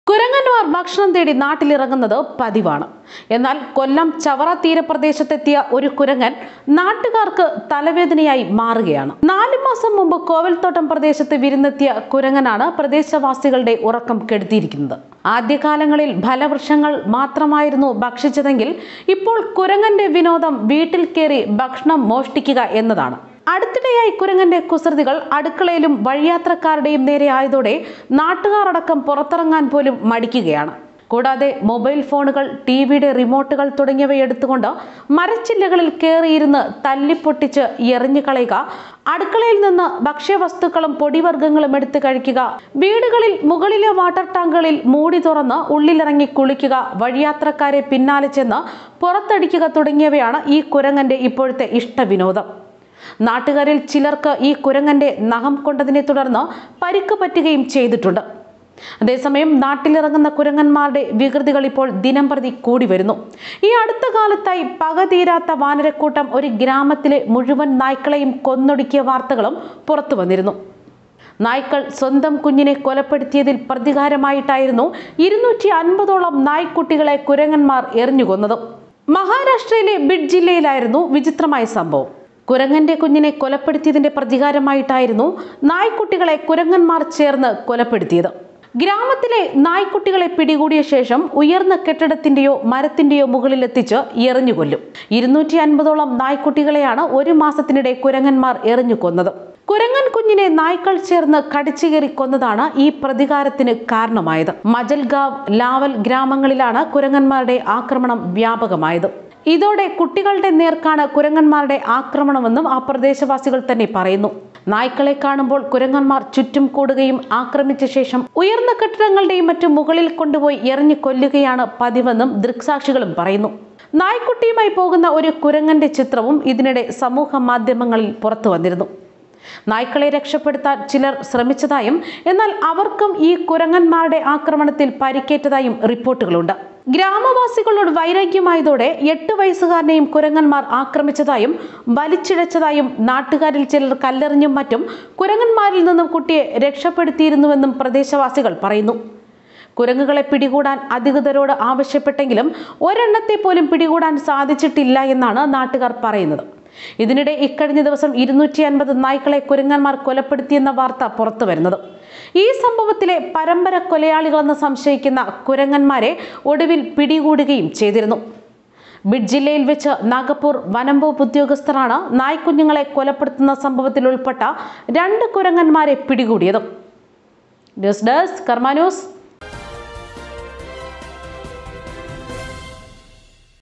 കുരങ്ങന്മാർ ഭക്ഷണം തേടി നാട്ടിലിറങ്ങുന്നത് പതിവാണ് എന്നാൽ കൊല്ലം ചവറ തീരപ്രദേശത്തെത്തിയ ഒരു കുരങ്ങൻ നാട്ടുകാർക്ക് തലവേദനയായി മാറുകയാണ് നാലു മാസം മുമ്പ് കോവൽത്തോട്ടം പ്രദേശത്ത് വിരുന്നെത്തിയ കുരങ്ങനാണ് പ്രദേശവാസികളുടെ ഉറക്കം കെടുത്തിയിരിക്കുന്നത് ആദ്യകാലങ്ങളിൽ ഫലവൃക്ഷങ്ങൾ മാത്രമായിരുന്നു ഭക്ഷിച്ചതെങ്കിൽ ഇപ്പോൾ കുരങ്ങന്റെ വിനോദം വീട്ടിൽ കയറി ഭക്ഷണം മോഷ്ടിക്കുക എന്നതാണ് അടുത്തിടെയായി കുരങ്ങന്റെ കുസൃതികൾ അടുക്കളയിലും വഴിയാത്രക്കാരുടെയും നേരെ ആയതോടെ നാട്ടുകാരടക്കം പുറത്തിറങ്ങാൻ പോലും മടിക്കുകയാണ് കൂടാതെ മൊബൈൽ ഫോണുകൾ ടി വിയുടെ റിമോട്ടുകൾ തുടങ്ങിയവ എടുത്തുകൊണ്ട് മരച്ചില്ലകളിൽ കയറിയിരുന്ന് തല്ലിപ്പൊട്ടിച്ച് എറിഞ്ഞു കളയുക അടുക്കളയിൽ നിന്ന് ഭക്ഷ്യവസ്തുക്കളും പൊടിവർഗ്ഗങ്ങളും എടുത്തു കഴിക്കുക വീടുകളിൽ മുകളിലെ വാട്ടർ ടാങ്കുകളിൽ മൂടി തുറന്ന് ഉള്ളിലിറങ്ങി കുളിക്കുക വഴിയാത്രക്കാരെ പിന്നാലെ ചെന്ന് പുറത്തടിക്കുക തുടങ്ങിയവയാണ് ഈ കുരങ്ങന്റെ ഇപ്പോഴത്തെ ഇഷ്ടവിനോദം നാട്ടുകാരിൽ ചിലർക്ക് ഈ കുരങ്ങന്റെ നഖം കൊണ്ടതിനെ തുടർന്ന് പരിക്ക് പറ്റുകയും ചെയ്തിട്ടുണ്ട് അതേസമയം നാട്ടിലിറങ്ങുന്ന കുരങ്ങന്മാരുടെ വികൃതികൾ ഇപ്പോൾ ദിനം പ്രതി കൂടി വരുന്നു ഈ അടുത്ത കാലത്തായി പകതീരാത്ത വാനരക്കൂട്ടം ഒരു ഗ്രാമത്തിലെ മുഴുവൻ നായ്ക്കളെയും കൊന്നൊടുക്കിയ വാർത്തകളും പുറത്തു വന്നിരുന്നു നായ്ക്കൾ സ്വന്തം കുഞ്ഞിനെ കൊലപ്പെടുത്തിയതിൽ പ്രതികാരമായിട്ടായിരുന്നു ഇരുന്നൂറ്റി അൻപതോളം നായ്ക്കുട്ടികളെ കുരങ്ങന്മാർ എറിഞ്ഞുകൊന്നത് മഹാരാഷ്ട്രയിലെ ബിഡ് ജില്ലയിലായിരുന്നു വിചിത്രമായ സംഭവം കുരങ്ങന്റെ കുഞ്ഞിനെ കൊലപ്പെടുത്തിയതിന്റെ പ്രതികാരമായിട്ടായിരുന്നു നായ്ക്കുട്ടികളെ കുരങ്ങന്മാർ ചേർന്ന് കൊലപ്പെടുത്തിയത് ഗ്രാമത്തിലെ നായ്ക്കുട്ടികളെ പിടികൂടിയ ശേഷം ഉയർന്ന കെട്ടിടത്തിന്റെയോ മരത്തിന്റെയോ മുകളിൽ എത്തിച്ച് എറിഞ്ഞു കൊല്ലും ഇരുന്നൂറ്റി അൻപതോളം നായ്ക്കുട്ടികളെയാണ് ഒരു മാസത്തിനിടെ കുരങ്ങന്മാർ എറിഞ്ഞു കൊന്നത് കുരങ്ങൻ കുഞ്ഞിനെ നായ്ക്കൾ ചേർന്ന് കടിച്ചുകയറി കൊന്നതാണ് ഈ പ്രതികാരത്തിന് കാരണമായത് മജൽഗാവ് ലാവൽ ഗ്രാമങ്ങളിലാണ് കുരങ്ങന്മാരുടെ ആക്രമണം വ്യാപകമായത് ഇതോടെ കുട്ടികളുടെ നേർക്കാണ് കുരങ്ങന്മാരുടെ ആക്രമണമെന്നും ആ പ്രദേശവാസികൾ തന്നെ പറയുന്നു നായ്ക്കളെ കാണുമ്പോൾ കുരങ്ങന്മാർ ചുറ്റും കൂടുകയും ആക്രമിച്ച ശേഷം ഉയർന്ന കെട്ടിടങ്ങളുടെയും മറ്റും മുകളിൽ കൊണ്ടുപോയി എറിഞ്ഞു കൊല്ലുകയാണ് പതിവെന്നും ദൃക്സാക്ഷികളും പറയുന്നു നായ്ക്കുട്ടിയുമായി പോകുന്ന ഒരു കുരങ്ങന്റെ ചിത്രവും ഇതിനിടെ സമൂഹ മാധ്യമങ്ങളിൽ പുറത്തു വന്നിരുന്നു നായ്ക്കളെ രക്ഷപ്പെടുത്താൻ ചിലർ ശ്രമിച്ചതായും എന്നാൽ അവർക്കും ഈ കുരങ്ങന്മാരുടെ ആക്രമണത്തിൽ പരിക്കേറ്റതായും റിപ്പോർട്ടുകളുണ്ട് ഗ്രാമവാസികളോട് വൈരാഗ്യമായതോടെ എട്ട് വയസ്സുകാരനെയും കുരങ്ങന്മാർ ആക്രമിച്ചതായും വലിച്ചിഴച്ചതായും നാട്ടുകാരിൽ ചിലർ കല്ലെറിഞ്ഞും മറ്റും കുരങ്ങന്മാരിൽ നിന്നും കുട്ടിയെ രക്ഷപ്പെടുത്തിയിരുന്നുവെന്നും പ്രദേശവാസികൾ പറയുന്നു കുരങ്ങുകളെ പിടികൂടാൻ അധികൃതരോട് ആവശ്യപ്പെട്ടെങ്കിലും ഒരെണ്ണത്തെ പോലും പിടികൂടാൻ സാധിച്ചിട്ടില്ല എന്നാണ് നാട്ടുകാർ പറയുന്നത് ഇതിനിടെ ഇക്കഴിഞ്ഞ ദിവസം ഇരുന്നൂറ്റി അൻപത് നായ്ക്കളെ കുരങ്ങന്മാർ കൊലപ്പെടുത്തിയെന്ന വാർത്ത പുറത്തു വരുന്നത് ഈ സംഭവത്തിലെ പരമ്പര കൊലയാളികളെന്ന് സംശയിക്കുന്ന കുരങ്ങന്മാരെ ഒടുവിൽ പിടികൂടുകയും ചെയ്തിരുന്നു ബിഡ് ജില്ലയിൽ വെച്ച് നാഗപ്പൂർ വനംവകുപ്പ് ഉദ്യോഗസ്ഥരാണ് നായ്ക്കുഞ്ഞുങ്ങളെ കൊലപ്പെടുത്തുന്ന സംഭവത്തിൽ ഉൾപ്പെട്ട രണ്ട് കുരങ്ങന്മാരെ പിടികൂടിയത് ന്യൂസ് ഡെസ്ക് കർമ്മ ന്യൂസ്